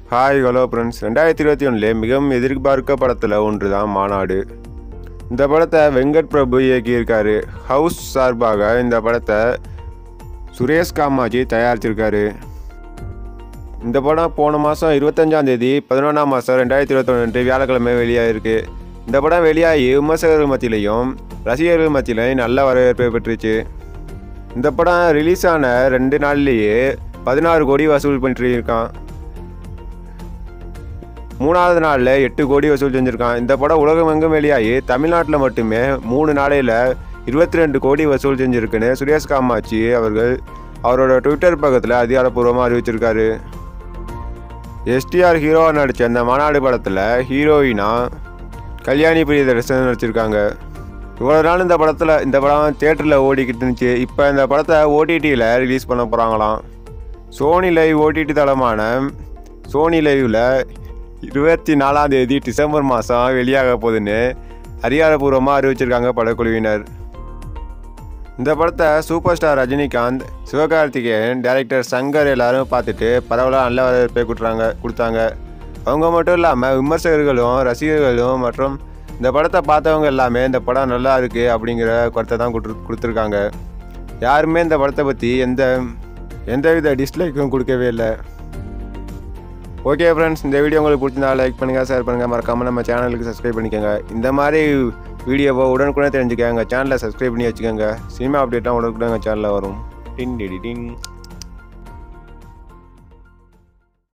hi hello friends ரெண்டாயிரத்தி இருபத்தி ஒன்றில் மிகவும் எதிர்பார்க்க படத்தில் ஒன்று தான் மாநாடு இந்த படத்தை வெங்கட் பிரபு இயக்கியிருக்காரு ஹவுஸ் சார்பாக இந்த படத்தை சுரேஷ் காமாஜி தயாரிச்சிருக்காரு இந்த படம் போன மாதம் இருபத்தஞ்சாம் தேதி பதினொன்றாம் மாதம் ரெண்டாயிரத்தி இருபத்தொன்று வியாழக்கிழமை வெளியாகிருக்கு இந்த படம் வெளியாகி விமர்சகர்கள் மத்தியிலையும் ரசிகர்கள் மத்தியிலையும் நல்ல வரவேற்பை பெற்றுச்சு இந்த படம் ரிலீஸ் ஆன ரெண்டு நாள்லேயே பதினாறு கோடி வசூல் பண்ணிட்டுருக்கான் மூணாவது நாளில் எட்டு கோடி வசூல் செஞ்சுருக்கான் இந்த படம் உலகமெங்கும் வெளியாகி தமிழ்நாட்டில் மட்டுமே மூணு நாளையில் இருபத்தி ரெண்டு கோடி வசூல் செஞ்சுருக்குன்னு சுரேஷ் காமாட்சி அவர்கள் அவரோட ட்விட்டர் பக்கத்தில் அதிகாரப்பூர்வமாக அறிவிச்சிருக்காரு எஸ்டிஆர் ஹீரோவாக நடித்த அந்த மாநாடு படத்தில் ஹீரோயினா கல்யாணி பிரியதர்ஷன் நடிச்சிருக்காங்க இவ்வளோ நாள் இந்த படத்தில் இந்த படம் தேட்டரில் ஓடிக்கிட்டு இருந்துச்சு இப்போ இந்த படத்தை ஓடிடியில் ரிலீஸ் பண்ண போகிறாங்களாம் சோனி லைவ் ஓடிடி தளமான சோனி லைவில் இருபத்தி நாலாம் தேதி டிசம்பர் மாதம் வெளியாக போகுதுன்னு அதிகாரப்பூர்வமாக அறிவிச்சிருக்காங்க படக்குழுவினர் இந்த படத்தை super star Rajinikanth Sivakarthikeyan director Shankar எல்லாரும் பார்த்துட்டு பரவலாக நல்ல வரவேற்பை கொடுத்தாங்க கொடுத்தாங்க அவங்க மட்டும் இல்லாமல் விமர்சகர்களும் ரசிகர்களும் மற்றும் இந்த படத்தை பார்த்தவங்க எல்லாமே இந்த படம் நல்லா இருக்குது அப்படிங்கிற கருத்தை தான் கொடுத்து கொடுத்துருக்காங்க யாருமே இந்த படத்தை பற்றி எந்த எந்தவித டிஸ்லைக்கும் கொடுக்கவே இல்லை ஓகே ஃப்ரெண்ட்ஸ் இந்த வீடியோ உங்களுக்கு பிடிச்சிருந்தா லைக் பண்ணுங்கள் ஷேர் பண்ணுங்கள் மறக்காமல் நம்ம சேனலுக்கு சப்ஸ்கிரைப் பண்ணிக்கோங்க இந்த மாதிரி வீடியோவை உடனுக்குடன் தெரிஞ்சுக்க எங்கள் சேனலை சப்ஸ்கிரைப் பண்ணி வச்சுக்கோங்க சினிமா அப்டேட்லாம் உடனுக்குடன் எங்கள் சேனலில் வரும் டின் டிடி டின்